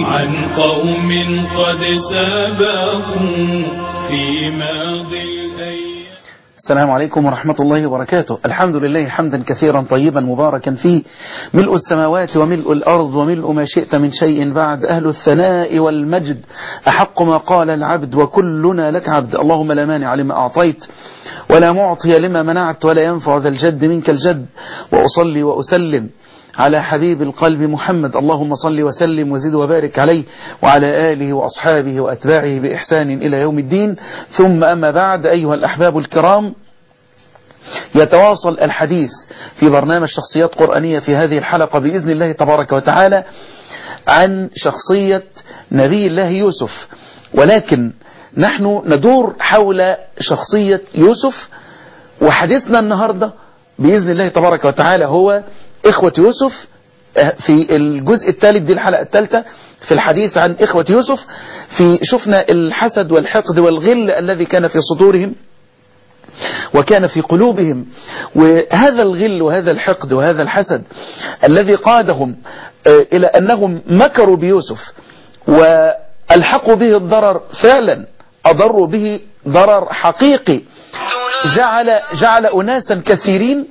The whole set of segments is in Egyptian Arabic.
عن قوم قد سبقوا في ماضي الأيام السلام عليكم ورحمة الله وبركاته الحمد لله حمدا كثيرا طيبا مباركا فيه ملء السماوات وملء الأرض وملء ما شئت من شيء بعد أهل الثناء والمجد أحق ما قال العبد وكلنا لك عبد اللهم لا مانع لما أعطيت ولا معطي لما منعت ولا ينفع ذا الجد منك الجد وأصلي وأسلم على حبيب القلب محمد اللهم صل وسلم وزد وبارك عليه وعلى آله وأصحابه وأتباعه بإحسان إلى يوم الدين ثم أما بعد أيها الأحباب الكرام يتواصل الحديث في برنامج شخصيات قرآنية في هذه الحلقة بإذن الله تبارك وتعالى عن شخصية نبي الله يوسف ولكن نحن ندور حول شخصية يوسف وحديثنا النهاردة بإذن الله تبارك وتعالى هو إخوة يوسف في الجزء الثالث دي الحلقة الثالثة في الحديث عن إخوة يوسف في شفنا الحسد والحقد والغل الذي كان في صدورهم وكان في قلوبهم وهذا الغل وهذا الحقد وهذا الحسد الذي قادهم إلى أنهم مكروا بيوسف وألحقوا به الضرر فعلا أضروا به ضرر حقيقي جعل, جعل أناسا كثيرين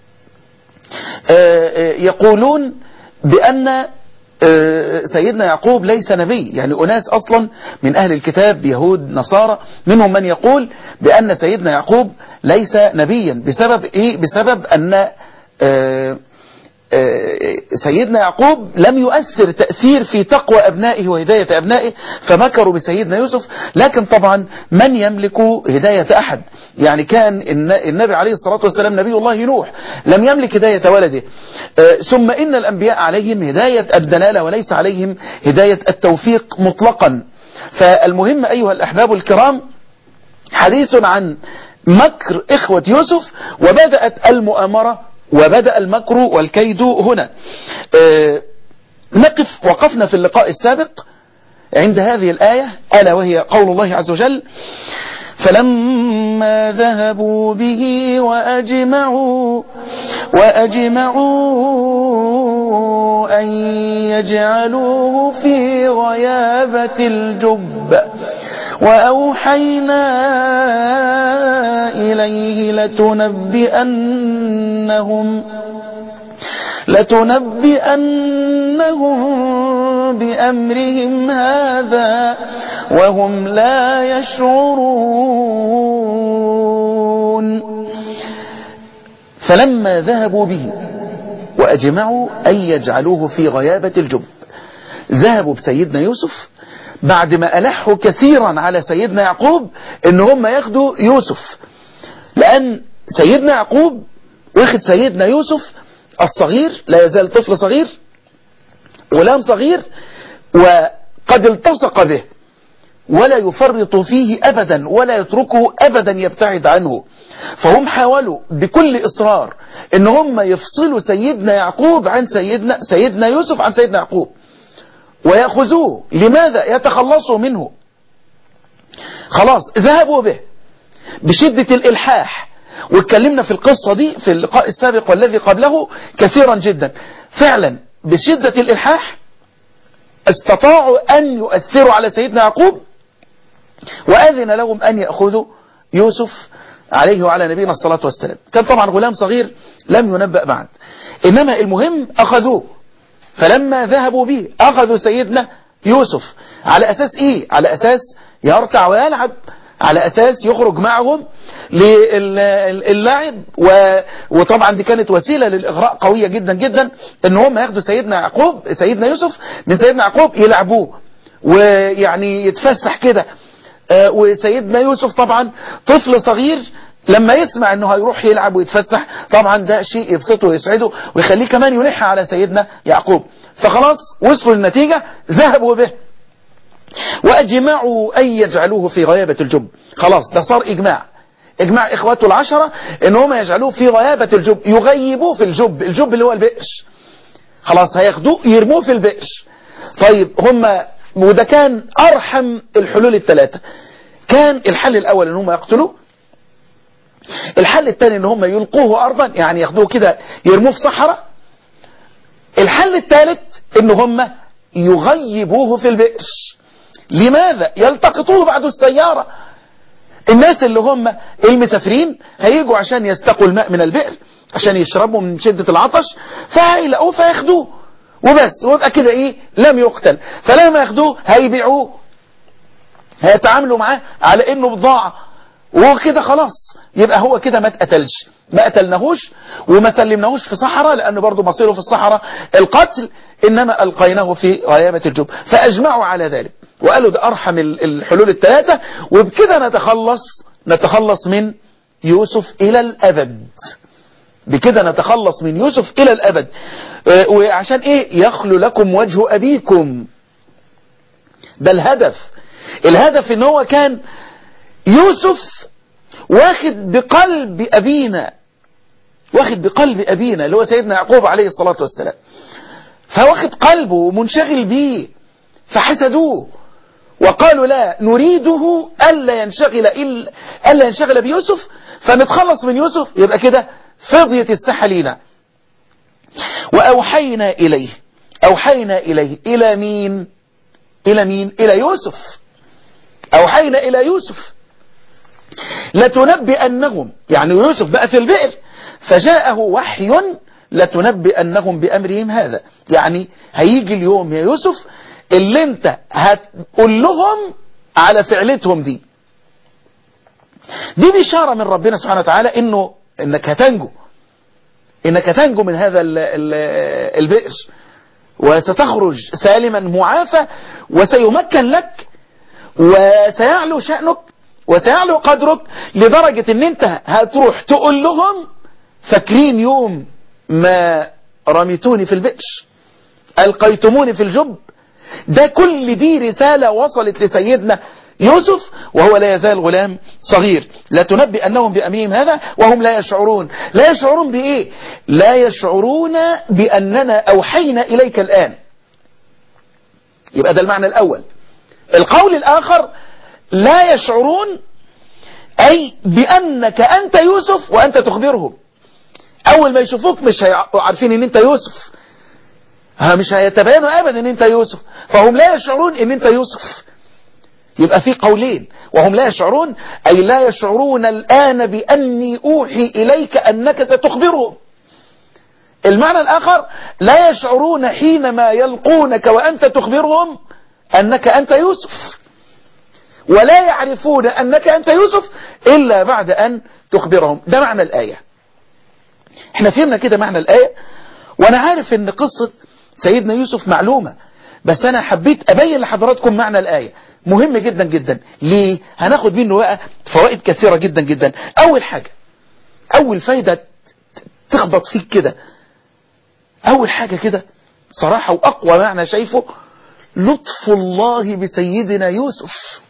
يقولون بأن سيدنا يعقوب ليس نبي يعني أناس أصلا من أهل الكتاب يهود نصارى منهم من يقول بأن سيدنا يعقوب ليس نبيا بسبب إيه بسبب أن سيدنا يعقوب لم يؤثر تأثير في تقوى أبنائه وهداية أبنائه فمكروا بسيدنا يوسف لكن طبعا من يملك هداية أحد يعني كان النبي عليه الصلاة والسلام نبي الله نوح لم يملك هداية ولده ثم إن الأنبياء عليهم هداية الدلالة وليس عليهم هداية التوفيق مطلقا فالمهم أيها الأحباب الكرام حديث عن مكر إخوة يوسف وبدأت المؤامرة وبدأ المكر والكيد هنا أه نقف وقفنا في اللقاء السابق عند هذه الآية ألا وهي قول الله عز وجل فلما ذهبوا به وأجمعوا وأجمعوا أن يجعلوه في غيابة الجب وأوحينا إليه لتنبئنهم لتنبئنهم بأمرهم هذا وهم لا يشعرون فلما ذهبوا به وأجمعوا أن يجعلوه في غيابة الجب ذهبوا بسيدنا يوسف بعد ما ألحوا كثيرا على سيدنا يعقوب ان هم ياخدوا يوسف لأن سيدنا يعقوب واخد سيدنا يوسف الصغير لا يزال طفل صغير غلام صغير وقد التصق به ولا يفرط فيه أبدا ولا يتركه أبدا يبتعد عنه فهم حاولوا بكل إصرار ان هم يفصلوا سيدنا يعقوب عن سيدنا سيدنا يوسف عن سيدنا يعقوب ويأخذوه لماذا يتخلصوا منه خلاص ذهبوا به بشدة الإلحاح واتكلمنا في القصة دي في اللقاء السابق والذي قبله كثيرا جدا فعلا بشدة الإلحاح استطاعوا أن يؤثروا على سيدنا يعقوب وأذن لهم أن يأخذوا يوسف عليه وعلى نبينا الصلاة والسلام كان طبعا غلام صغير لم ينبأ بعد إنما المهم أخذوه فلما ذهبوا به أخذوا سيدنا يوسف على أساس إيه على أساس يركع ويلعب على أساس يخرج معهم للعب وطبعا دي كانت وسيلة للإغراء قوية جدا جدا ان هم ياخدوا سيدنا يعقوب سيدنا يوسف من سيدنا يعقوب يلعبوه ويعني يتفسح كده وسيدنا يوسف طبعا طفل صغير لما يسمع انه هيروح يلعب ويتفسح طبعا ده شيء يبسطه ويسعده ويخليه كمان يلح على سيدنا يعقوب فخلاص وصلوا للنتيجة ذهبوا به وأجمعوا أن يجعلوه في غيابة الجب خلاص ده صار إجماع إجماع إخواته العشرة إن هم يجعلوه في غيابة الجب يغيبوه في الجب الجب اللي هو البئر خلاص هياخدوه يرموه في البئر طيب هم وده كان أرحم الحلول الثلاثة كان الحل الأول إن هم يقتلوه الحل الثاني ان هم يلقوه ارضا يعني ياخدوه كده يرموه في صحراء الحل الثالث ان هم يغيبوه في البئر لماذا يلتقطوه بعد السيارة الناس اللي هم المسافرين هيجوا عشان يستقوا الماء من البئر عشان يشربوا من شدة العطش فهيلاقوه فياخدوه وبس ويبقى كده ايه لم يقتل فلما ياخدوه هيبيعوه هيتعاملوا معاه على انه بضاعة وكده خلاص يبقى هو كده ما اتقتلش ما قتلناهوش وما سلمناهوش في صحراء لأنه برضه مصيره في الصحراء القتل إنما ألقيناه في غيابة الجب فأجمعوا على ذلك وقالوا ده أرحم الحلول الثلاثة وبكده نتخلص نتخلص من يوسف إلى الأبد بكده نتخلص من يوسف إلى الأبد وعشان إيه يخلو لكم وجه أبيكم ده الهدف الهدف إن هو كان يوسف واخد بقلب أبينا واخد بقلب أبينا اللي هو سيدنا يعقوب عليه الصلاة والسلام فواخد قلبه ومنشغل بيه فحسدوه وقالوا لا نريده ألا ينشغل إلا ألا ينشغل بيوسف فنتخلص من يوسف يبقى كده فضية الساحة لينا وأوحينا إليه أوحينا إليه إلى مين إلى مين إلى يوسف أوحينا إلى يوسف لتنبئنهم يعني يوسف بقى في البئر فجاءه وحي لتنبئنهم بأمرهم هذا يعني هيجي اليوم يا يوسف اللي انت هتقول لهم على فعلتهم دي دي بشارة من ربنا سبحانه وتعالى انه انك هتنجو انك هتنجو من هذا ال ال البئر وستخرج سالما معافى وسيمكن لك وسيعلو شأنك وسيعلو قدرك لدرجة ان انت هتروح تقول لهم فاكرين يوم ما رميتوني في البئر ألقيتموني في الجب ده كل دي رسالة وصلت لسيدنا يوسف وهو لا يزال غلام صغير لا تنبئ أنهم بأمرهم هذا وهم لا يشعرون لا يشعرون بإيه لا يشعرون بأننا أوحينا إليك الآن يبقى ده المعنى الأول القول الآخر لا يشعرون أي بأنك أنت يوسف وأنت تخبرهم أول ما يشوفوك مش عارفين أن أنت يوسف مش هيتبينوا أبدا أن أنت يوسف فهم لا يشعرون أن أنت يوسف يبقى في قولين وهم لا يشعرون أي لا يشعرون الآن بأني أوحي إليك أنك ستخبرهم المعنى الآخر لا يشعرون حينما يلقونك وأنت تخبرهم أنك أنت يوسف ولا يعرفون أنك أنت يوسف إلا بعد أن تخبرهم ده معنى الآية احنا فهمنا كده معنى الآية وأنا عارف أن قصة سيدنا يوسف معلومة بس أنا حبيت أبين لحضراتكم معنى الآية مهم جدا جدا ليه هناخد منه بقى فوائد كثيرة جدا جدا أول حاجة أول فايدة تخبط فيك كده أول حاجة كده صراحة وأقوى معنى شايفه لطف الله بسيدنا يوسف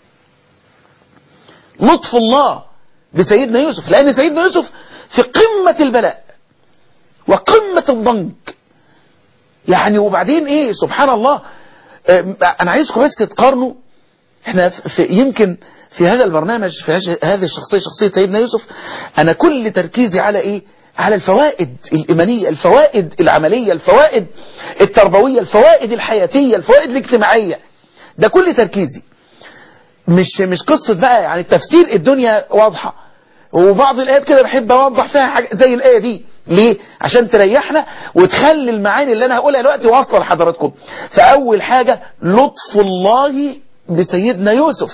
لطف الله بسيدنا يوسف لأن سيدنا يوسف في قمة البلاء وقمة الضنك يعني وبعدين ايه سبحان الله انا عايزكم بس تقارنوا احنا في يمكن في هذا البرنامج في هذه الشخصية شخصية سيدنا يوسف انا كل تركيزي على ايه على الفوائد الإيمانية الفوائد العملية الفوائد التربوية الفوائد الحياتية الفوائد الاجتماعية ده كل تركيزي مش مش قصة بقى يعني تفسير الدنيا واضحة وبعض الآيات كده بحب أوضح فيها حاجة زي الآية دي ليه؟ عشان تريحنا وتخلي المعاني اللي أنا هقولها دلوقتي واصلة لحضراتكم فأول حاجة لطف الله بسيدنا يوسف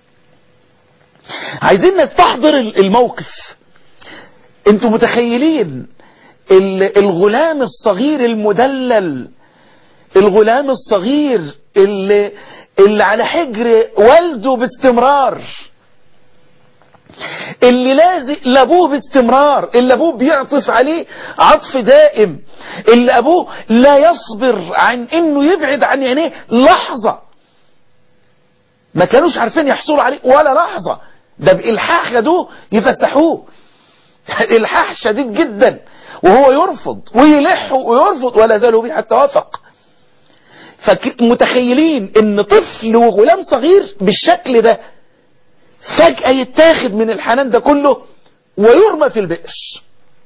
عايزين نستحضر الموقف انتوا متخيلين الغلام الصغير المدلل الغلام الصغير اللي, اللي على حجر والده باستمرار اللي لازق لابوه باستمرار اللي ابوه بيعطف عليه عطف دائم اللي ابوه لا يصبر عن انه يبعد عن عينيه لحظة ما كانوش عارفين يحصلوا عليه ولا لحظة ده بإلحاح خدوه يفسحوه إلحاح شديد جدا وهو يرفض ويلح ويرفض ولا زالوا به حتى وافق فمتخيلين ان طفل وغلام صغير بالشكل ده فجأة يتاخد من الحنان ده كله ويرمى في البئر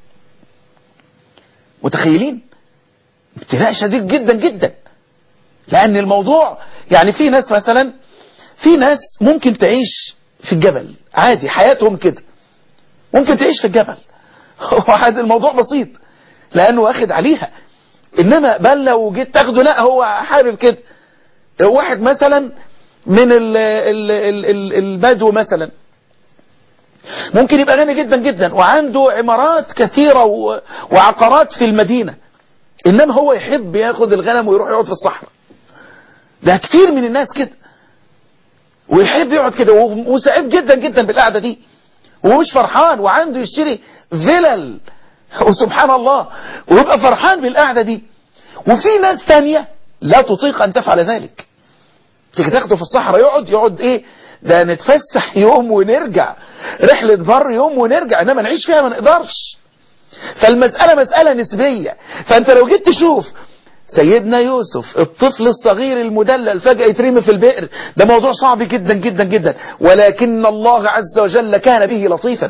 متخيلين ابتلاء شديد جدا جدا لأن الموضوع يعني في ناس مثلا في ناس ممكن تعيش في الجبل عادي حياتهم كده ممكن تعيش في الجبل وهذا الموضوع بسيط لأنه واخد عليها إنما بل لو جيت تاخده لا هو حابب كده واحد مثلا من ال ال ال ال البدو مثلا ممكن يبقى غني جدا جدا وعنده عمارات كثيرة و- وعقارات في المدينة إنما هو يحب ياخد الغنم ويروح يقعد في الصحراء ده كتير من الناس كده ويحب يقعد كده و- وسعيد جدا جدا بالقعدة دي ومش فرحان وعنده يشتري فيلل وسبحان الله ويبقى فرحان بالقعدة دي وفي ناس تانية لا تطيق أن تفعل ذلك تيجي تاخده في الصحراء يقعد يقعد ايه ده نتفسح يوم ونرجع رحلة بر يوم ونرجع انما نعيش فيها ما نقدرش فالمسألة مسألة نسبية فانت لو جيت تشوف سيدنا يوسف الطفل الصغير المدلل فجأة يترمي في البئر ده موضوع صعب جدا جدا جدا ولكن الله عز وجل كان به لطيفا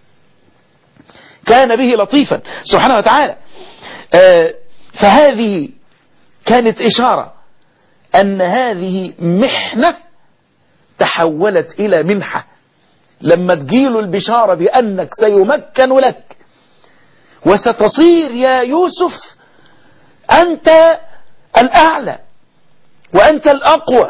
كان به لطيفا سبحانه وتعالى آه فهذه كانت إشارة أن هذه محنة تحولت إلى منحة لما تجيله البشارة بأنك سيمكن لك وستصير يا يوسف أنت الأعلى وأنت الأقوى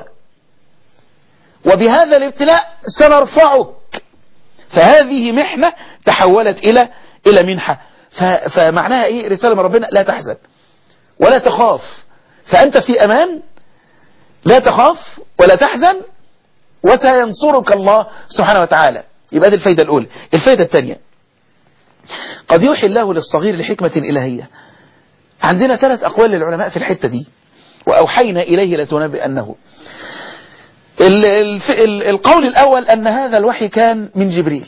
وبهذا الابتلاء سنرفعك فهذه محنة تحولت إلى إلى منحة ف- فمعناها إيه رسالة من ربنا لا تحزن ولا تخاف فأنت في أمان لا تخاف ولا تحزن وسينصرك الله سبحانه وتعالى يبقى دي الفايدة الأولى الفايدة الثانية قد يوحي الله للصغير لحكمة إلهية عندنا ثلاث أقوال للعلماء في الحتة دي وأوحينا إليه لتنبئنه ال- الف- ال- القول الأول أن هذا الوحي كان من جبريل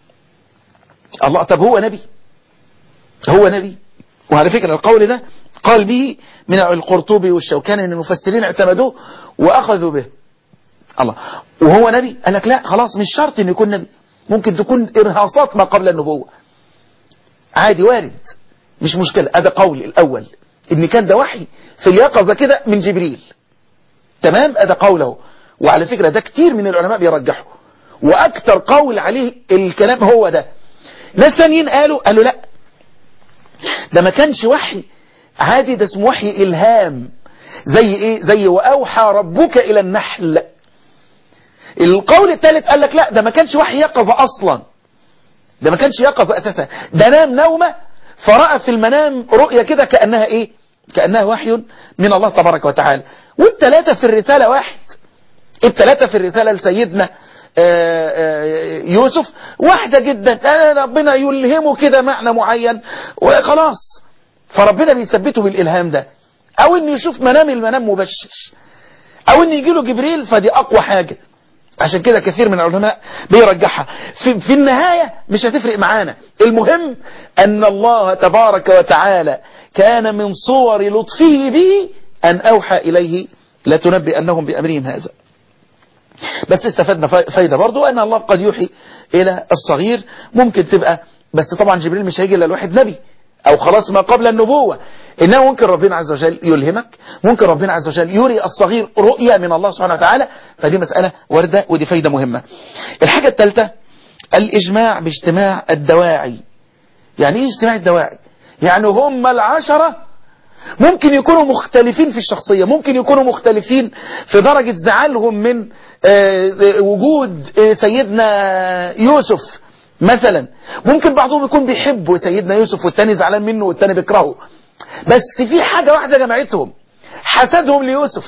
الله طب هو نبي هو نبي وعلى فكرة القول ده قال به من القرطبي والشوكاني ان المفسرين اعتمدوه واخذوا به الله وهو نبي قال لك لا خلاص مش شرط انه يكون نبي ممكن تكون ارهاصات ما قبل النبوة عادي وارد مش مشكلة هذا قول الاول ان كان ده وحي في اليقظة كده من جبريل تمام هذا قوله وعلى فكرة ده كتير من العلماء بيرجحوا واكتر قول عليه الكلام هو ده ناس ثانيين قالوا قالوا لا ده ما كانش وحي عادي ده اسمه وحي إلهام زي إيه زي وأوحى ربك إلى النحل القول الثالث قال لك لا ده ما كانش وحي يقظة أصلا ده ما كانش يقظة أساسا ده نام نومة فرأى في المنام رؤية كده كأنها إيه كأنها وحي من الله تبارك وتعالى والثلاثة في الرسالة واحد الثلاثة في الرسالة لسيدنا آه، آه، يوسف واحدة جدا آه، ربنا يلهمه كده معنى معين وخلاص فربنا بيثبته بالإلهام ده أو إنه يشوف منام المنام مبشر أو إنه يجي له جبريل فدي أقوى حاجة عشان كده كثير من العلماء بيرجحها في, في النهاية مش هتفرق معانا المهم أن الله تبارك وتعالى كان من صور لطفه به أن أوحى إليه لتنبئنهم بأمرهم هذا بس استفدنا فا- فايدة برضو أن الله قد يوحي إلى الصغير ممكن تبقى بس طبعا جبريل مش هيجي إلا الواحد نبي أو خلاص ما قبل النبوة إنما ممكن ربنا عز وجل يلهمك ممكن ربنا عز وجل يري الصغير رؤية من الله سبحانه وتعالى فدي مسألة واردة ودي فايدة مهمة الحاجة الثالثة الإجماع باجتماع الدواعي يعني إيه اجتماع الدواعي يعني هم العشرة ممكن يكونوا مختلفين في الشخصية ممكن يكونوا مختلفين في درجة زعلهم من آه، آه، وجود آه، سيدنا يوسف مثلا ممكن بعضهم يكون بيحب سيدنا يوسف والتاني زعلان منه والتاني بيكرهه بس في حاجة واحدة جمعتهم حسدهم ليوسف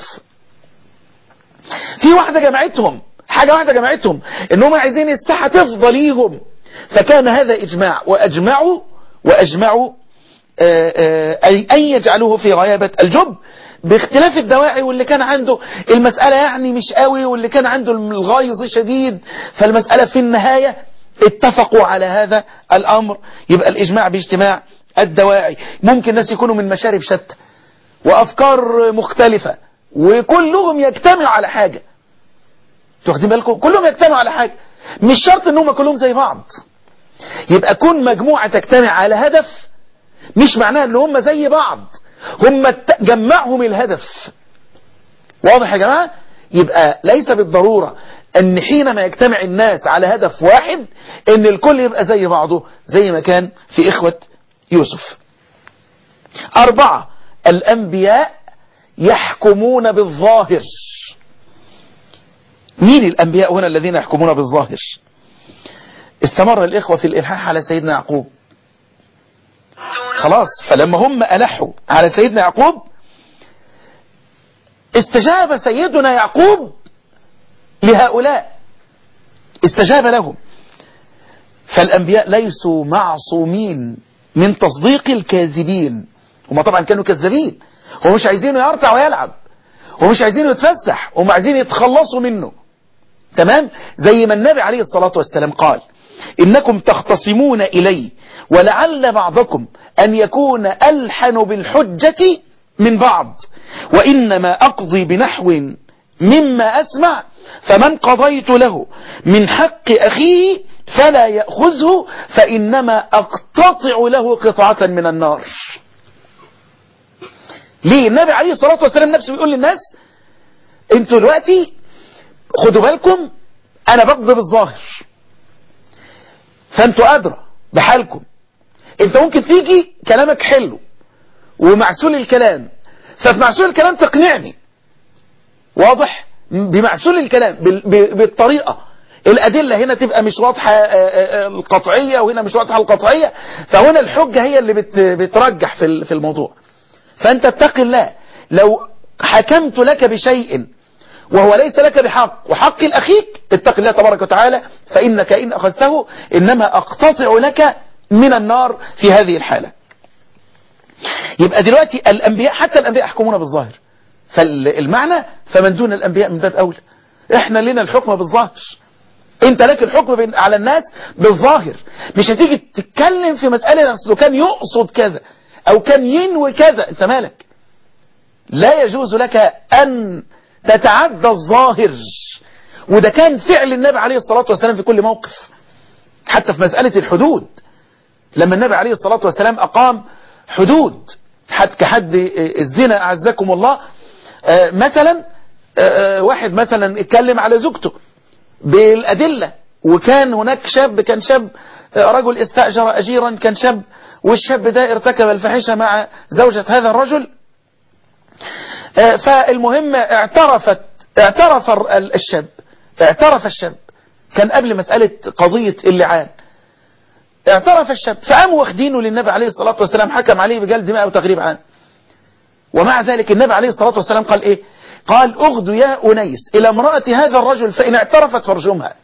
في واحدة جمعتهم حاجة واحدة جمعتهم انهم عايزين الساحة تفضى ليهم فكان هذا اجماع واجمعوا واجمعوا آه، آه، أي أن يجعلوه في غيابة الجب باختلاف الدواعي واللي كان عنده المسألة يعني مش قوي واللي كان عنده الغيظ شديد فالمسألة في النهاية اتفقوا على هذا الأمر يبقى الإجماع باجتماع الدواعي ممكن ناس يكونوا من مشارب شتى وأفكار مختلفة وكلهم يجتمعوا على حاجة تاخدين بالكم كلهم يجتمعوا على حاجة مش شرط انهم كلهم زي بعض يبقى كون مجموعة تجتمع على هدف مش معناه ان هم زي بعض هم ت- جمعهم الهدف واضح يا جماعة يبقى ليس بالضرورة ان حينما يجتمع الناس على هدف واحد ان الكل يبقى زي بعضه زي ما كان في اخوة يوسف اربعة الانبياء يحكمون بالظاهر مين الانبياء هنا الذين يحكمون بالظاهر استمر الاخوة في الالحاح على سيدنا يعقوب خلاص فلما هم ألحوا على سيدنا يعقوب استجاب سيدنا يعقوب لهؤلاء استجاب لهم فالأنبياء ليسوا معصومين من تصديق الكاذبين هم طبعا كانوا كذابين هم مش عايزينه يرتع ويلعب هم مش عايزينه يتفسح هم عايزين يتخلصوا منه تمام زي ما النبي عليه الصلاة والسلام قال إنكم تختصمون إلي ولعل بعضكم أن يكون ألحن بالحجة من بعض وإنما أقضي بنحو مما أسمع فمن قضيت له من حق أخيه فلا يأخذه فإنما أقتطع له قطعة من النار ليه النبي عليه الصلاة والسلام نفسه بيقول للناس انتوا دلوقتي خدوا بالكم أنا بقضي بالظاهر فانتوا أدرى بحالكم انت ممكن تيجي كلامك حلو ومعسول الكلام ففي معسول الكلام تقنعني واضح بمعسول الكلام بالطريقة الأدلة هنا تبقى مش واضحة القطعية وهنا مش واضحة القطعية فهنا الحجة هي اللي بترجح في الموضوع فأنت اتق الله لو حكمت لك بشيء وهو ليس لك بحق وحق الأخيك اتق الله تبارك وتعالى فإنك إن أخذته إنما أقتطع لك من النار في هذه الحالة يبقى دلوقتي الأنبياء حتى الأنبياء يحكمون بالظاهر فالمعنى فمن دون الأنبياء من باب أولى احنا لنا الحكم بالظاهر انت لك الحكم على الناس بالظاهر مش هتيجي تتكلم في مسألة اصله كان يقصد كذا او كان ينوي كذا انت مالك لا يجوز لك ان تتعدى الظاهر وده كان فعل النبي عليه الصلاة والسلام في كل موقف حتى في مسألة الحدود لما النبي عليه الصلاة والسلام أقام حدود حد كحد الزنا أعزكم الله مثلا واحد مثلا اتكلم على زوجته بالأدلة وكان هناك شاب كان شاب رجل استأجر أجيرا كان شاب والشاب ده ارتكب الفاحشة مع زوجة هذا الرجل فالمهم اعترفت اعترف الشاب اعترف الشاب كان قبل مسألة قضية اللعان اعترف الشاب فقاموا واخدينه للنبي عليه الصلاة والسلام حكم عليه بجلد ماء وتغريب عام ومع ذلك النبي عليه الصلاة والسلام قال ايه قال اغدوا يا أنيس إلى امرأة هذا الرجل فإن اعترفت فارجمها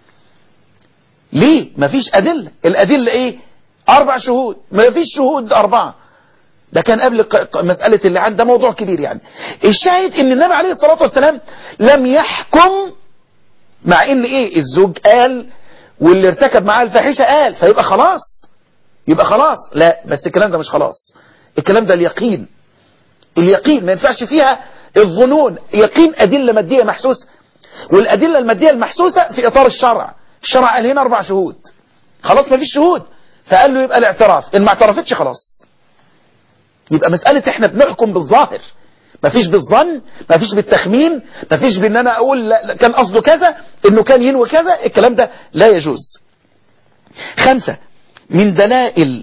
ليه مفيش أدلة الأدلة ايه أربع شهود مفيش شهود أربعة ده كان قبل مسألة اللعان ده موضوع كبير يعني الشاهد ان النبي عليه الصلاة والسلام لم يحكم مع ان ايه الزوج قال واللي ارتكب معاه الفاحشة قال فيبقى خلاص يبقى خلاص لا بس الكلام ده مش خلاص الكلام ده اليقين اليقين ما ينفعش فيها الظنون يقين أدلة مادية محسوسة والأدلة المادية المحسوسة في إطار الشرع الشرع قال هنا أربع شهود خلاص ما فيش شهود فقال له يبقى الاعتراف إن ما اعترفتش خلاص يبقى مسألة احنا بنحكم بالظاهر مفيش بالظن مفيش بالتخمين مفيش بان انا اقول لا كان قصده كذا انه كان ينوي كذا الكلام ده لا يجوز خمسة من دلائل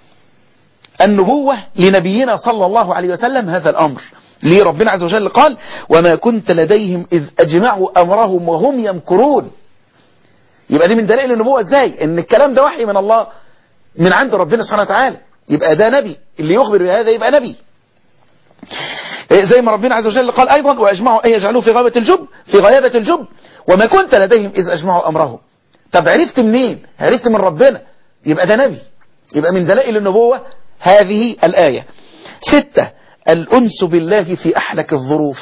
النبوة لنبينا صلى الله عليه وسلم هذا الامر ليه ربنا عز وجل قال وما كنت لديهم اذ اجمعوا امرهم وهم يمكرون يبقى دي من دلائل النبوة ازاي ان الكلام ده وحي من الله من عند ربنا سبحانه وتعالى يبقى ده نبي اللي يخبر بهذا يبقى نبي زي ما ربنا عز وجل قال أيضا وأجمعوا أن يجعلوه في غابة الجب في غيابة الجب وما كنت لديهم إذ أجمعوا أمرهم طب عرفت منين عرفت من ربنا يبقى ده نبي يبقى من دلائل النبوة هذه الآية ستة الأنس بالله في أحلك الظروف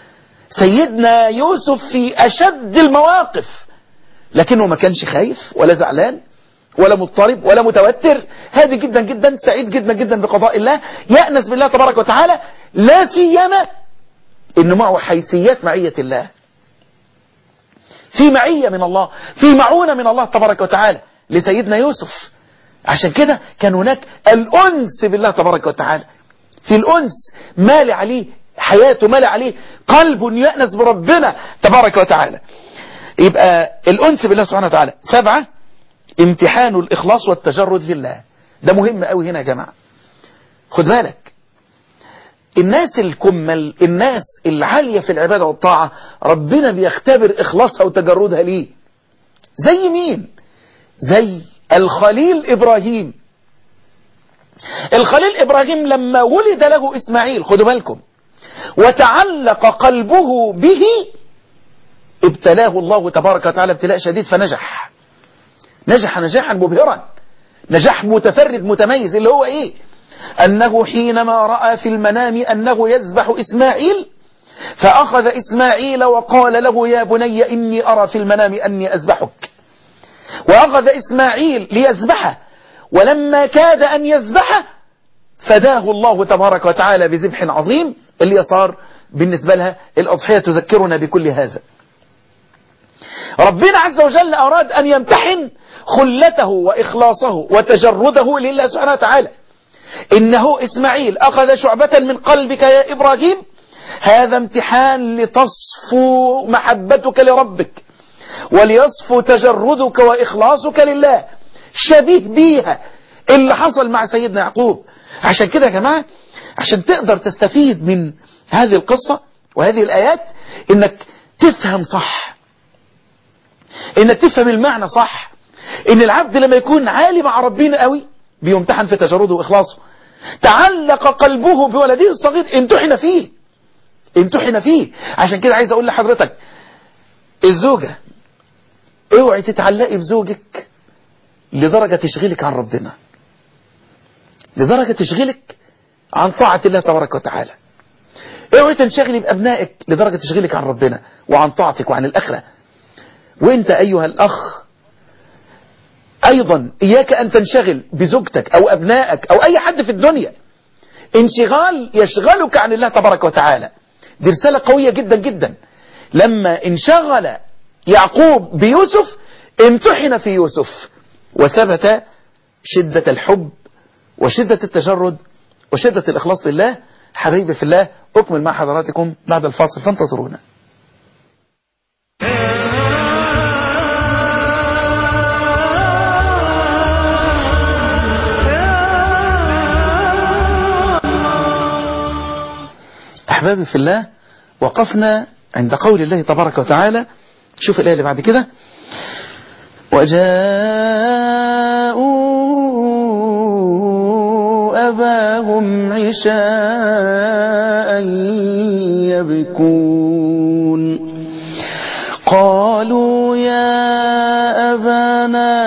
سيدنا يوسف في أشد المواقف لكنه ما كانش خايف ولا زعلان ولا مضطرب ولا متوتر هادي جدا جدا سعيد جدا جدا بقضاء الله يأنس بالله تبارك وتعالى لا سيما إنه معه حيثيات معية الله في معية من الله في معونة من الله تبارك وتعالى لسيدنا يوسف عشان كده كان هناك الأنس بالله تبارك وتعالى في الأنس مال عليه حياته ملأ عليه قلب يأنس بربنا تبارك وتعالى يبقى الأنس بالله سبحانه وتعالى سبعة امتحان الإخلاص والتجرد لله ده مهم قوي هنا يا جماعة خد بالك الناس الكمل الناس العالية في العبادة والطاعة ربنا بيختبر إخلاصها وتجردها ليه زي مين زي الخليل إبراهيم الخليل إبراهيم لما ولد له إسماعيل خدوا بالكم وتعلق قلبه به ابتلاه الله تبارك وتعالى ابتلاء شديد فنجح نجح نجاحا مبهرا نجاح متفرد متميز اللي هو ايه انه حينما رأى في المنام انه يذبح اسماعيل فاخذ اسماعيل وقال له يا بني اني ارى في المنام اني اذبحك واخذ اسماعيل ليذبحه ولما كاد ان يذبحه فداه الله تبارك وتعالى بذبح عظيم اللي صار بالنسبة لها الأضحية تذكرنا بكل هذا ربنا عز وجل أراد أن يمتحن خلته وإخلاصه وتجرده لله سبحانه وتعالى إنه إسماعيل أخذ شعبة من قلبك يا إبراهيم هذا امتحان لتصفو محبتك لربك وليصفو تجردك وإخلاصك لله شبيه بيها اللي حصل مع سيدنا يعقوب عشان كده يا جماعة عشان تقدر تستفيد من هذه القصة وهذه الآيات انك تفهم صح انك تفهم المعنى صح ان العبد لما يكون عالي مع ربنا قوي بيمتحن في تجرده واخلاصه تعلق قلبه بولده الصغير امتحن فيه امتحن فيه عشان كده عايز اقول لحضرتك الزوجة اوعي تتعلقي بزوجك لدرجة تشغلك عن ربنا لدرجة تشغلك عن طاعة الله تبارك وتعالى اوعي تنشغلي بأبنائك لدرجة تشغلك عن ربنا وعن طاعتك وعن الآخرة وانت أيها الأخ أيضا إياك أن تنشغل بزوجتك أو أبنائك أو أي حد في الدنيا انشغال يشغلك عن الله تبارك وتعالى دي رسالة قوية جدا جدا لما انشغل يعقوب بيوسف امتحن في يوسف وثبت شدة الحب وشدة التجرد وشدة الإخلاص لله حبيبي في الله أكمل مع حضراتكم بعد الفاصل فانتظرونا أحبابي في الله وقفنا عند قول الله تبارك وتعالى شوف الآية اللي بعد كده وجاءوا أباهم عشاء يبكون قالوا يا أبانا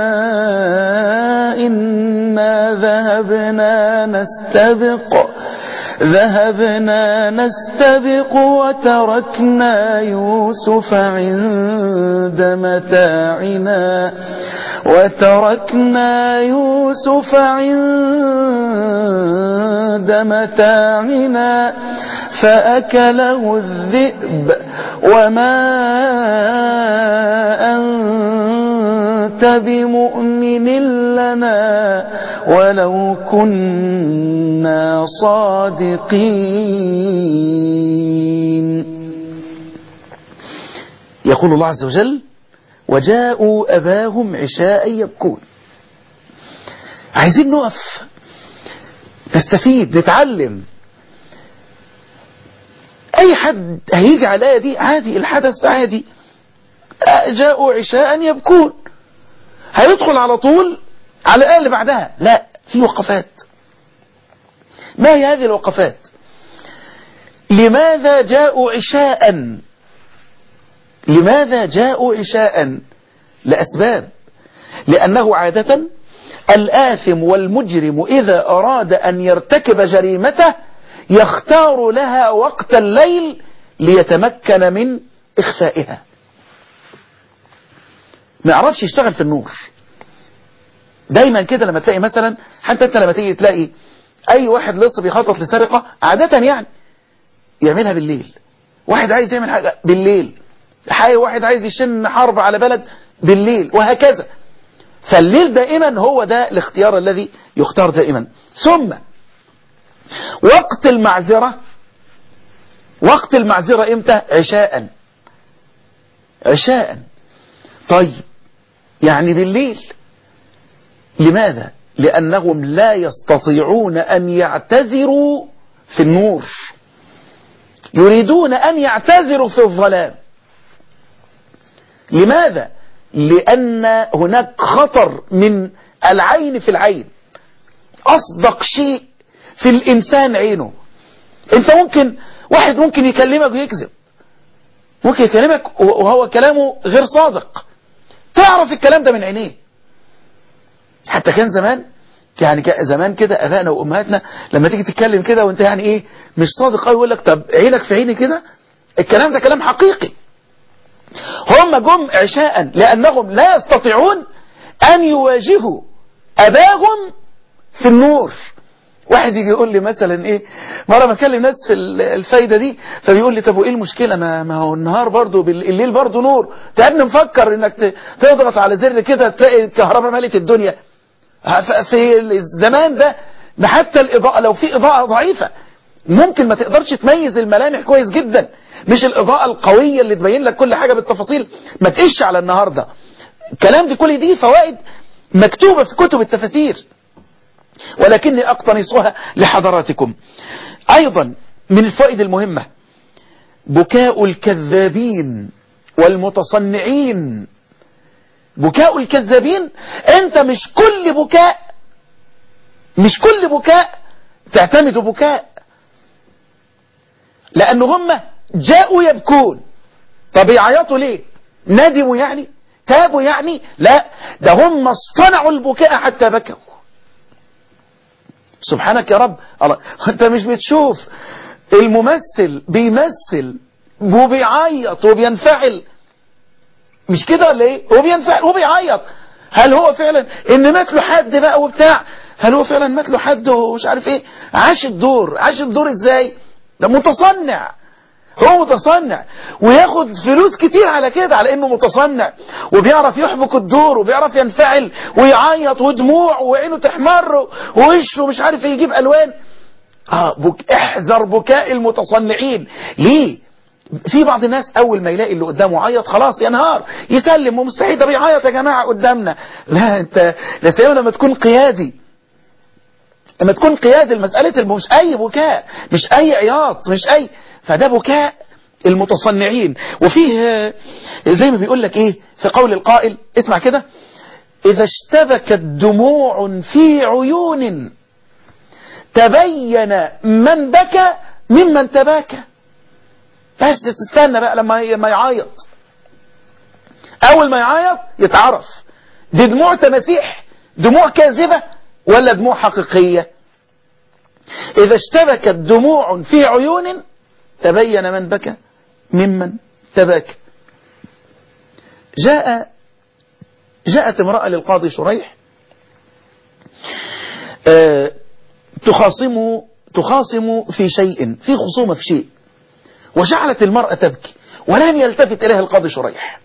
إنا ذهبنا نستبق ذهبنا نستبق وتركنا يوسف عند متاعنا وتركنا يوسف عند متاعنا فأكله الذئب وما أنت بمؤمن لنا ولو كنا صادقين يقول الله عز وجل وجاءوا أباهم عشاء يبكون عايزين نقف نستفيد نتعلم أي حد هيجي على الآية دي عادي الحدث عادي جاءوا عشاء يبكون هيدخل على طول على الآية اللي بعدها لا في وقفات ما هي هذه الوقفات لماذا جاءوا عشاء لماذا جاءوا عشاء لأسباب لأنه عادة الآثم والمجرم إذا أراد أن يرتكب جريمته يختار لها وقت الليل ليتمكن من إخفائها ما يعرفش يشتغل في النور دايما كده لما تلاقي مثلا حتى انت لما تيجي تلاقي اي واحد لسه بيخطط لسرقة عادة يعني يعملها بالليل واحد عايز يعمل حاجة بالليل حي واحد عايز يشن حرب على بلد بالليل وهكذا فالليل دائما هو ده الاختيار الذي يختار دائما ثم وقت المعذرة وقت المعذرة امتى عشاء عشاء طيب يعني بالليل لماذا لأنهم لا يستطيعون أن يعتذروا في النور يريدون أن يعتذروا في الظلام لماذا لأن هناك خطر من العين في العين أصدق شيء في الإنسان عينه أنت ممكن واحد ممكن يكلمك ويكذب ممكن يكلمك وهو كلامه غير صادق تعرف الكلام ده من عينيه حتى كان زمان يعني زمان كده ابائنا وامهاتنا لما تيجي تتكلم كده وانت يعني ايه مش صادق قوي يقول لك طب عينك في عيني كده الكلام ده كلام حقيقي هم جم عشاء لانهم لا يستطيعون ان يواجهوا اباهم في النور واحد يجي يقول لي مثلا ايه مره بكلم ناس في الفايده دي فبيقول لي طب وايه المشكله ما, ما هو النهار برضه الليل برضه نور انت يا ابني مفكر انك تضغط على زر كده تلاقي الكهرباء ملت الدنيا في الزمان ده حتى الإضاءة لو في إضاءة ضعيفة ممكن ما تقدرش تميز الملامح كويس جدا مش الإضاءة القوية اللي تبين لك كل حاجة بالتفاصيل ما تقش على النهاردة الكلام دي كل دي فوائد مكتوبة في كتب التفاسير ولكني أقتنصها لحضراتكم أيضا من الفوائد المهمة بكاء الكذابين والمتصنعين بكاء الكذابين انت مش كل بكاء مش كل بكاء تعتمد بكاء لان هم جاءوا يبكون طب يعيطوا ليه ندموا يعني تابوا يعني لا ده هم اصطنعوا البكاء حتى بكوا سبحانك يا رب الله انت مش بتشوف الممثل بيمثل وبيعيط وبينفعل مش كده ولا ايه هو بينفعل هو بيعيط هل هو فعلا ان مات له حد بقى وبتاع هل هو فعلا مات له حد ومش عارف ايه عاش الدور عاش الدور ازاي ده متصنع هو متصنع وياخد فلوس كتير على كده على انه متصنع وبيعرف يحبك الدور وبيعرف ينفعل ويعيط ودموع وعينه تحمر ووشه مش عارف ايه يجيب الوان اه بك احذر بكاء المتصنعين ليه في بعض الناس اول ما يلاقي اللي قدامه عيط خلاص ينهار يسلم ومستحيل ده بيعيط يا جماعه قدامنا لا انت لا سيما لما تكون قيادي لما تكون قيادي المساله مش اي بكاء مش اي عياط مش اي فده بكاء المتصنعين وفيه زي ما بيقول لك ايه في قول القائل اسمع كده اذا اشتبكت دموع في عيون تبين من بكى ممن تباكى بس تستنى بقى لما ما يعيط اول ما يعيط يتعرف دي دموع تماسيح دموع كاذبة ولا دموع حقيقية اذا اشتبكت دموع في عيون تبين من بكى ممن تباكى جاء جاءت امرأة للقاضي شريح أه تخاصم تخاصم في شيء في خصومة في شيء وجعلت المرأة تبكي ولن يلتفت إليها القاضي شريح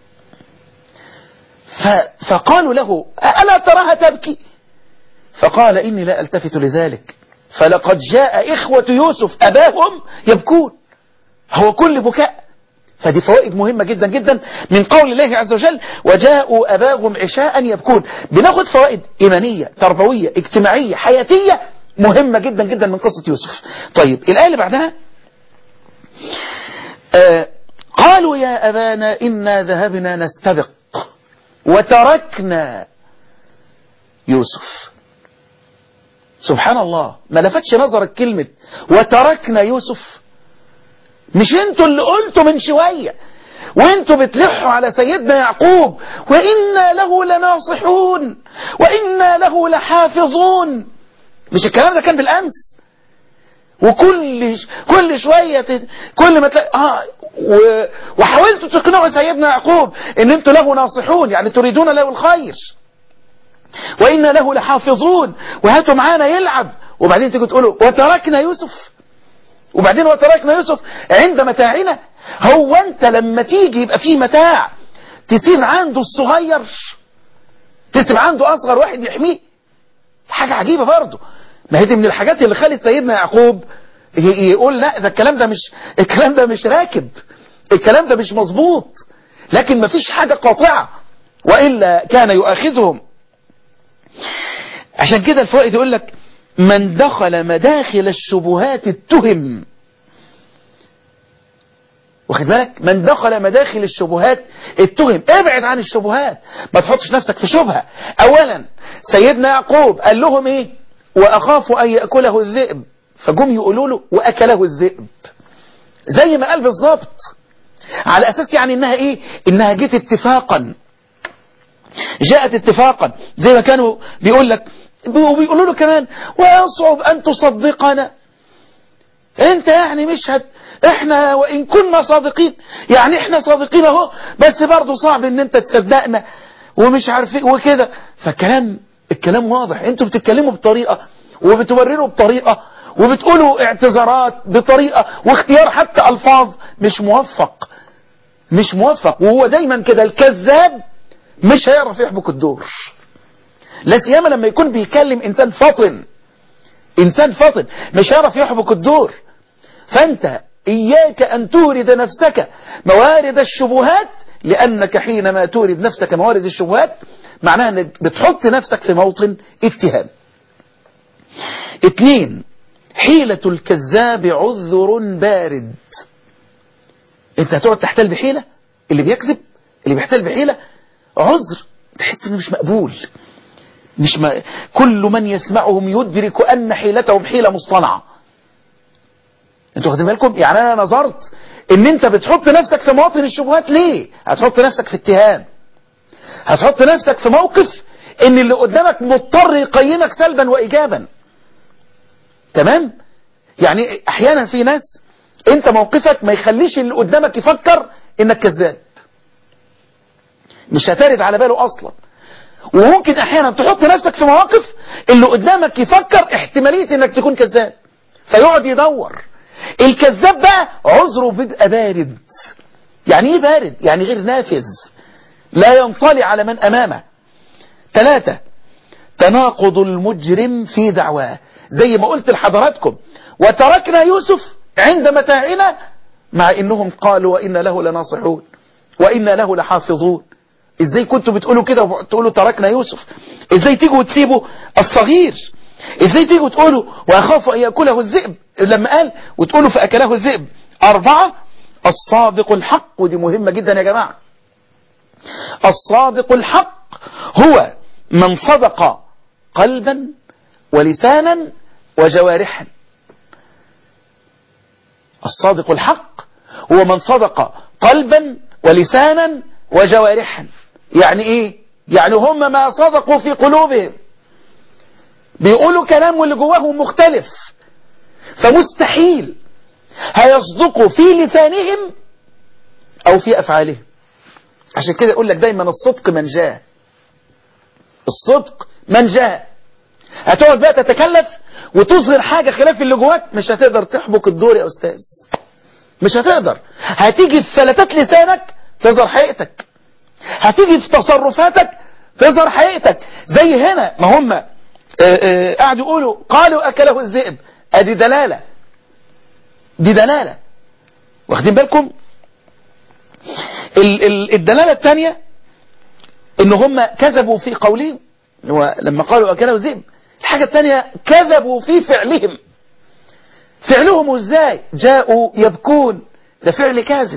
فقالوا له ألا تراها تبكي فقال إني لا ألتفت لذلك فلقد جاء إخوة يوسف أباهم يبكون هو كل بكاء فدي فوائد مهمة جدا جدا من قول الله عز وجل وجاءوا أباهم عشاء يبكون بناخد فوائد إيمانية تربوية اجتماعية حياتية مهمة جدا جدا من قصة يوسف طيب الآية اللي بعدها آه قالوا يا أبانا إنا ذهبنا نستبق وتركنا يوسف سبحان الله ما لفتش نظرك كلمة وتركنا يوسف مش انتوا اللي قلتوا من شوية وانتوا بتلحوا على سيدنا يعقوب وإنا له لناصحون وإنا له لحافظون مش الكلام ده كان بالأمس وكل كل شوية تت... كل ما تلاقي اه و... وحاولتوا تقنعوا سيدنا يعقوب ان انتوا له ناصحون يعني تريدون له الخير وإنا له لحافظون وهاتوا معانا يلعب وبعدين تيجوا تقولوا وتركنا يوسف وبعدين وتركنا يوسف عند متاعنا هو انت لما تيجي يبقى فيه متاع تسيب عنده الصغير تسيب عنده اصغر واحد يحميه حاجة عجيبة برضه ما هي دي من الحاجات اللي خلت سيدنا يعقوب ي- يقول لا ده الكلام ده مش الكلام ده مش راكب الكلام ده مش مظبوط لكن مفيش حاجة قاطعة وإلا كان يؤاخذهم عشان كده الفوائد يقول لك من دخل مداخل الشبهات اتهم واخد بالك من دخل مداخل الشبهات اتهم ابعد عن الشبهات ما تحطش نفسك في شبهة اولا سيدنا يعقوب قال لهم ايه واخاف ان ياكله الذئب فجم يقولوا له واكله الذئب زي ما قال بالظبط على اساس يعني انها ايه انها جت اتفاقا جاءت اتفاقا زي ما كانوا بيقول لك وبيقولوا له كمان ويصعب ان تصدقنا انت يعني مش هت احنا وان كنا صادقين يعني احنا صادقين اهو بس برضه صعب ان انت تصدقنا ومش عارف ايه وكده فالكلام الكلام واضح انتوا بتتكلموا بطريقه وبتبرروا بطريقه وبتقولوا اعتذارات بطريقه واختيار حتى الفاظ مش موفق مش موفق وهو دايما كده الكذاب مش هيعرف يحبك الدور لا سيما لما يكون بيكلم انسان فاطن انسان فاطن مش هيعرف يحبك الدور فانت اياك ان تورد نفسك موارد الشبهات لانك حينما تورد نفسك موارد الشبهات معناها انك بتحط نفسك في موطن اتهام اتنين حيلة الكذاب عذر بارد انت هتقعد تحتال بحيلة اللي بيكذب اللي بيحتال بحيلة عذر تحس انه مش مقبول مش ما كل من يسمعهم يدرك ان حيلتهم حيلة مصطنعة انتوا واخدين بالكم يعني انا نظرت ان انت بتحط نفسك في مواطن الشبهات ليه هتحط نفسك في اتهام هتحط نفسك في موقف ان اللي قدامك مضطر يقيمك سلبا وايجابا تمام يعني احيانا في ناس انت موقفك ما يخليش اللي قدامك يفكر انك كذاب مش هترد على باله اصلا وممكن احيانا تحط نفسك في مواقف اللي قدامك يفكر احتمالية انك تكون كذاب فيقعد يدور الكذاب بقى عذره بيبقى بارد يعني ايه بارد يعني غير نافذ لا ينطلي على من امامه ثلاثة تناقض المجرم في دعواه زي ما قلت لحضراتكم وتركنا يوسف عند متاعنا مع انهم قالوا وإنا له لناصحون وإنا له لحافظون ازاي كنتوا بتقولوا كده وتقولوا تركنا يوسف ازاي تيجوا وتسيبوا الصغير ازاي تيجوا تقولوا واخاف ان ياكله الذئب لما قال وتقولوا فاكله الذئب اربعة الصادق الحق ودي مهمة جدا يا جماعة الصادق الحق هو من صدق قلبا ولسانا وجوارحا الصادق الحق هو من صدق قلبا ولسانا وجوارحا يعني ايه يعني هم ما صدقوا في قلوبهم بيقولوا كلام واللي جواهم مختلف فمستحيل هيصدقوا في لسانهم او في افعالهم عشان كده يقول لك دايما الصدق من جاء الصدق من جاء هتقعد بقى تتكلف وتظهر حاجة خلاف اللي جواك مش هتقدر تحبك الدور يا أستاذ مش هتقدر هتيجي في فلتات لسانك تظهر حقيقتك هتيجي في تصرفاتك تظهر حقيقتك زي هنا ما هم قاعدوا يقولوا قالوا أكله الذئب ادي دلالة دي دلالة واخدين بالكم ال ال الدلالة الثانية ان هم كذبوا في قولهم لما قالوا أكله الذئب الحاجة الثانية كذبوا في فعلهم فعلهم ازاي جاءوا يبكون ده فعل كاذب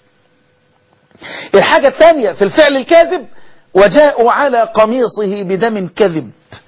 الحاجة الثانية في الفعل الكاذب وجاءوا على قميصه بدم كذب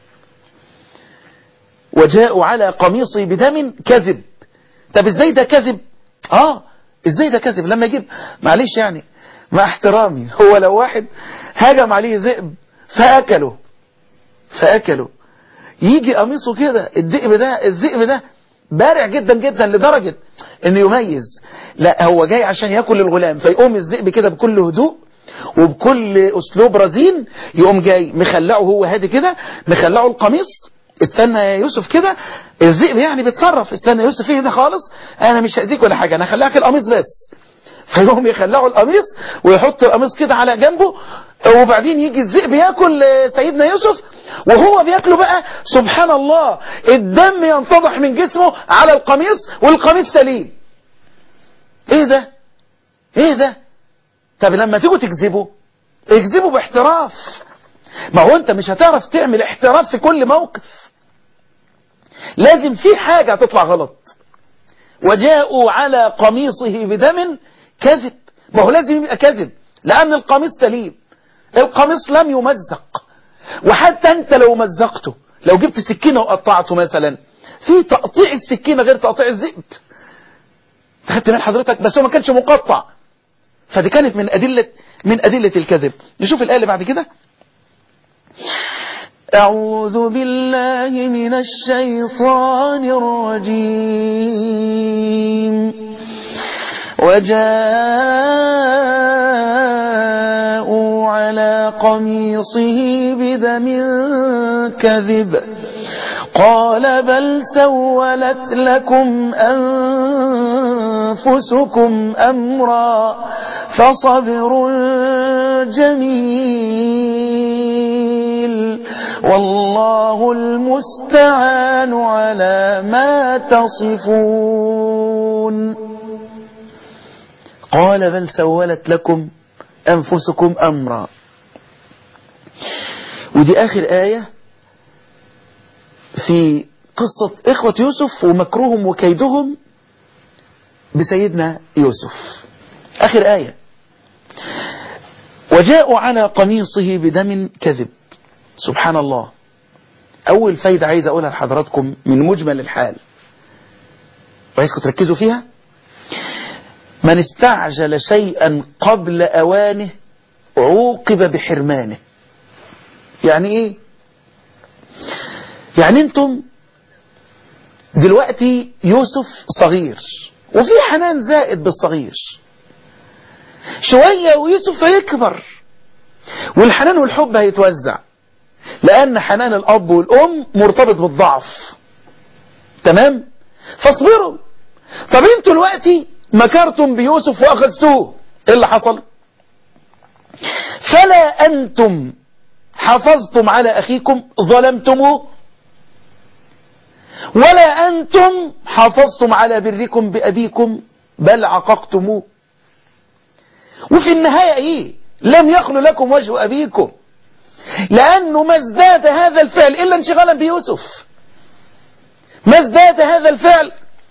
وجاءوا على قميصه بدم كذب طب ازاي ده كذب اه ازاي ده كذب لما يجيب معلش يعني مع احترامي هو لو واحد هجم عليه ذئب فاكله فاكله يجي قميصه كده الذئب ده الذئب ده بارع جدا جدا لدرجة انه يميز لا هو جاي عشان ياكل الغلام فيقوم الذئب كده بكل هدوء وبكل اسلوب رزين يقوم جاي مخلعه هو هادي كده مخلعه القميص استنى يا يوسف كده الذئب يعني بيتصرف استنى يا يوسف ايه ده خالص انا مش هاذيك ولا حاجه انا هخلعك القميص بس فيقوم يخلعوا القميص ويحط القميص كده على جنبه وبعدين يجي الذئب ياكل سيدنا يوسف وهو بياكله بقى سبحان الله الدم ينتضح من جسمه على القميص والقميص سليم ايه ده ايه ده طب لما تيجوا تكذبوا اكذبوا باحتراف ما هو انت مش هتعرف تعمل احتراف في كل موقف لازم في حاجة هتطلع غلط وجاءوا على قميصه بدم كذب ما هو لازم يبقى كذب لأن القميص سليم القميص لم يمزق وحتى انت لو مزقته لو جبت سكينة وقطعته مثلا في تقطيع السكينة غير تقطيع الذئب خدت من حضرتك بس هو ما كانش مقطع فدي كانت من أدلة من أدلة الكذب نشوف الآية اللي بعد كده أعوذ بالله من الشيطان الرجيم وجاءوا على قميصه بدم كذب قال بل سولت لكم أنفسكم أمرا فصبر جميل والله المستعان على ما تصفون قال بل سولت لكم أنفسكم أمرا ودي آخر آية في قصة إخوة يوسف ومكرهم وكيدهم بسيدنا يوسف آخر آية وجاءوا على قميصه بدم كذب سبحان الله أول فايدة عايز أقولها لحضراتكم من مجمل الحال وعايزكم تركزوا فيها من استعجل شيئا قبل أوانه عوقب بحرمانه يعني إيه يعني انتم دلوقتي يوسف صغير وفي حنان زائد بالصغير شوية ويوسف هيكبر والحنان والحب هيتوزع لأن حنان الأب والأم مرتبط بالضعف تمام فاصبروا طب انتوا دلوقتي مكرتم بيوسف وأخذتوه ايه اللي حصل فلا أنتم حافظتم على أخيكم ظلمتموه ولا أنتم حافظتم على بركم بأبيكم بل عققتموه وفي النهاية إيه لم يخلو لكم وجه أبيكم لأنه ما ازداد هذا الفعل إلا انشغالا بيوسف ما ازداد هذا الفعل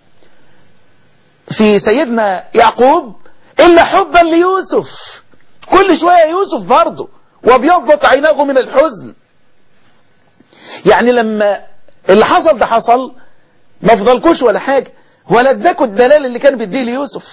في سيدنا يعقوب إلا حبا ليوسف كل شوية يوسف برضه وابيضت عيناه من الحزن يعني لما اللي حصل ده حصل ما فضلكوش ولا حاجة ولا اداكوا الدلال اللي كان بيديه ليوسف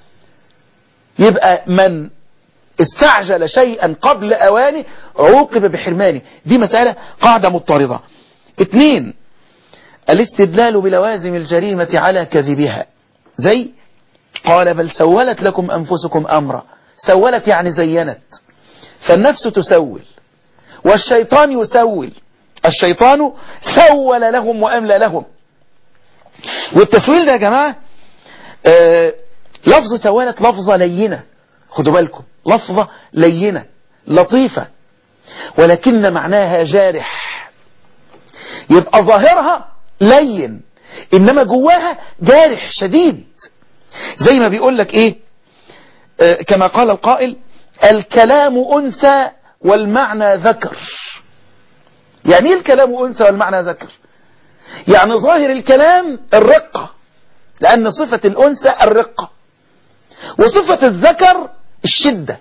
يبقى من استعجل شيئا قبل اوانه عوقب بحرمانه دي مسألة قاعدة مضطردة اثنين الاستدلال بلوازم الجريمة على كذبها زي قال بل سولت لكم أنفسكم أمرا سولت يعني زينت فالنفس تسول والشيطان يسول الشيطان سول لهم وأملى لهم والتسويل ده يا جماعة آه لفظ سوالت لفظة لينة خدوا بالكم لفظة لينة لطيفة ولكن معناها جارح يبقى ظاهرها لين إنما جواها جارح شديد زي ما بيقول لك إيه آه كما قال القائل الكلام أنثى والمعنى ذكر يعني ايه الكلام أنثى والمعنى ذكر يعني ظاهر الكلام الرقة لأن صفة الأنثى الرقة وصفة الذكر الشدة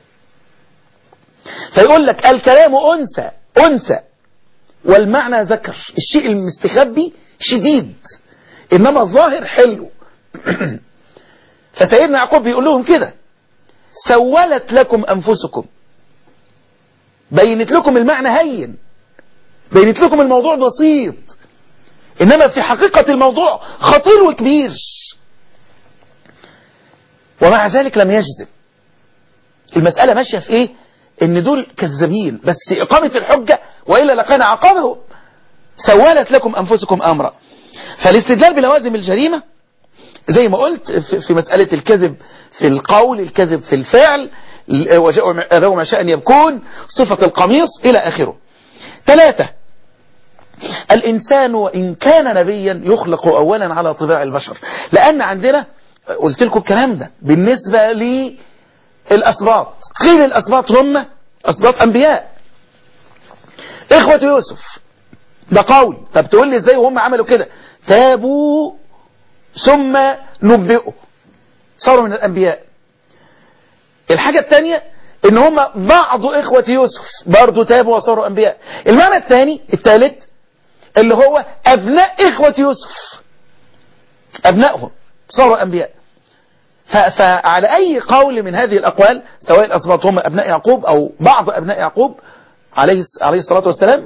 فيقول لك الكلام أنثى أنثى والمعنى ذكر الشيء المستخبي شديد إنما الظاهر حلو فسيدنا يعقوب بيقول لهم كده سولت لكم أنفسكم بينت لكم المعنى هين بينت لكم الموضوع بسيط إنما في حقيقة الموضوع خطير وكبير ومع ذلك لم يجزم المسألة ماشية في إيه إن دول كذابين بس إقامة الحجة وإلا لكان عقابه سولت لكم أنفسكم أمرا فالاستدلال بلوازم الجريمة زي ما قلت في مسألة الكذب في القول الكذب في الفعل وجاءوا ما شاء أن يبكون صفة القميص إلى آخره ثلاثة الإنسان وإن كان نبيا يخلق أولا على طباع البشر لأن عندنا قلت لكم الكلام ده بالنسبة للأسباط قيل الأسباط هم أسباط أنبياء إخوة يوسف ده قول طب تقول لي إزاي وهم عملوا كده تابوا ثم نبئوا صاروا من الأنبياء الحاجة الثانية ان هم بعض اخوة يوسف برضو تابوا وصاروا انبياء المعنى الثاني الثالث اللي هو ابناء اخوة يوسف ابنائهم صاروا انبياء فعلى اي قول من هذه الاقوال سواء الاسباط هم ابناء يعقوب او بعض ابناء يعقوب عليه عليه الصلاة والسلام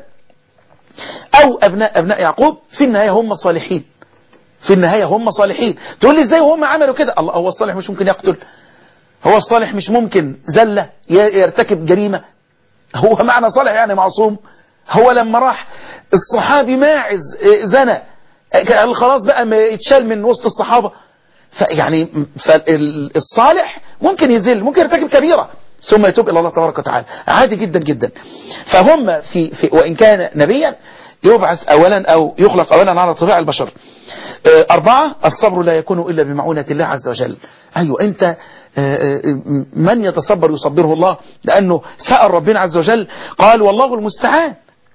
او ابناء ابناء يعقوب في النهاية هم صالحين في النهاية هم صالحين تقول لي ازاي وهم عملوا كده الله هو الصالح مش ممكن يقتل هو الصالح مش ممكن زلة يرتكب جريمة هو معنى صالح يعني معصوم هو لما راح الصحابي ماعز زنى قال خلاص بقى ما يتشال من وسط الصحابة فيعني فالصالح ممكن يزل ممكن يرتكب كبيرة ثم يتوب إلى الله تبارك وتعالى عادي جدا جدا فهم في, في وإن كان نبيا يبعث أولا أو يخلق أولا على طباع البشر أربعة الصبر لا يكون إلا بمعونة الله عز وجل أيوة أنت من يتصبر يصبره الله لأنه سأل ربنا عز وجل قال والله المستعان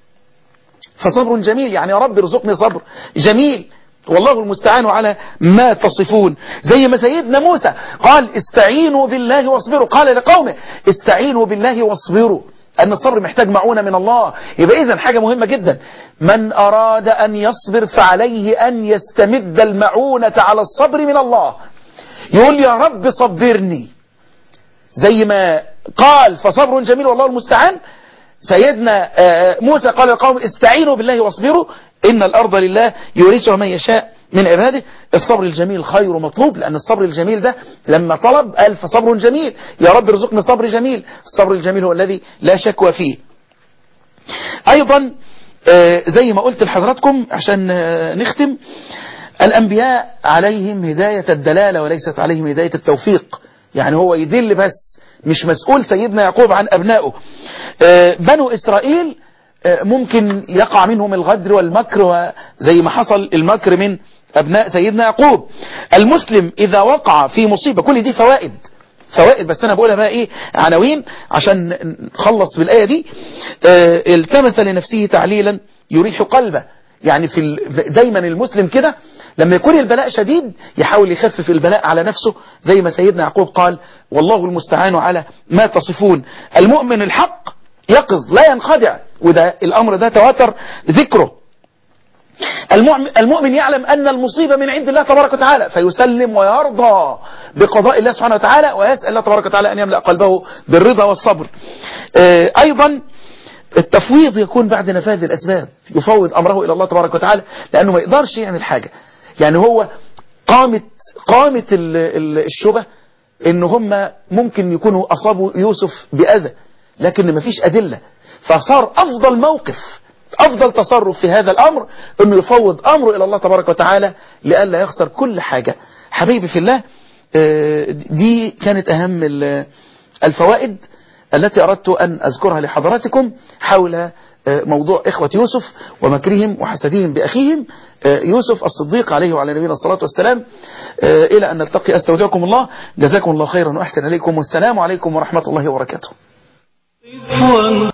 فصبر جميل يعني يا رب ارزقني صبر جميل والله المستعان على ما تصفون زي ما سيدنا موسى قال استعينوا بالله واصبروا قال لقومه استعينوا بالله واصبروا أن الصبر محتاج معونة من الله يبقى إذن حاجة مهمة جدا من أراد أن يصبر فعليه أن يستمد المعونة على الصبر من الله يقول يا رب صبرني زي ما قال فصبر جميل والله المستعان سيدنا موسى قال للقوم استعينوا بالله واصبروا إن الأرض لله يورثها من يشاء من عباده الصبر الجميل خير مطلوب لأن الصبر الجميل ده لما طلب قال فصبر جميل يا رب ارزقني صبر جميل الصبر الجميل هو الذي لا شكوى فيه أيضا زي ما قلت لحضراتكم عشان نختم الأنبياء عليهم هداية الدلالة وليست عليهم هداية التوفيق يعني هو يدل بس مش مسؤول سيدنا يعقوب عن أبنائه بنو إسرائيل ممكن يقع منهم الغدر والمكر زي ما حصل المكر من أبناء سيدنا يعقوب المسلم إذا وقع في مصيبة كل دي فوائد فوائد بس أنا بقولها بقى إيه عناوين عشان نخلص بالآية دي التمس لنفسه تعليلا يريح قلبه يعني في دايما المسلم كده لما يكون البلاء شديد يحاول يخفف البلاء على نفسه زي ما سيدنا يعقوب قال والله المستعان على ما تصفون المؤمن الحق يقظ لا ينخدع وده الأمر ده تواتر ذكره المؤمن, المؤمن يعلم أن المصيبة من عند الله تبارك وتعالى فيسلم ويرضى بقضاء الله سبحانه وتعالى ويسأل الله تبارك وتعالى أن يملأ قلبه بالرضا والصبر أيضا التفويض يكون بعد نفاذ الأسباب يفوض أمره إلى الله تبارك وتعالى لأنه ما يقدرش يعمل حاجة يعني هو قامت قامت الشبه ان هم ممكن يكونوا أصابوا يوسف بأذى لكن ما فيش أدلة فصار أفضل موقف أفضل تصرف في هذا الأمر أنه يفوض أمره إلى الله تبارك وتعالى لئلا يخسر كل حاجة حبيبي في الله دي كانت أهم الفوائد التي أردت أن أذكرها لحضراتكم حول موضوع إخوة يوسف ومكرهم وحسدهم بأخيهم يوسف الصديق عليه وعلى نبينا الصلاة والسلام إلى أن نلتقي أستودعكم الله جزاكم الله خيرا وأحسن إليكم والسلام عليكم ورحمة الله وبركاته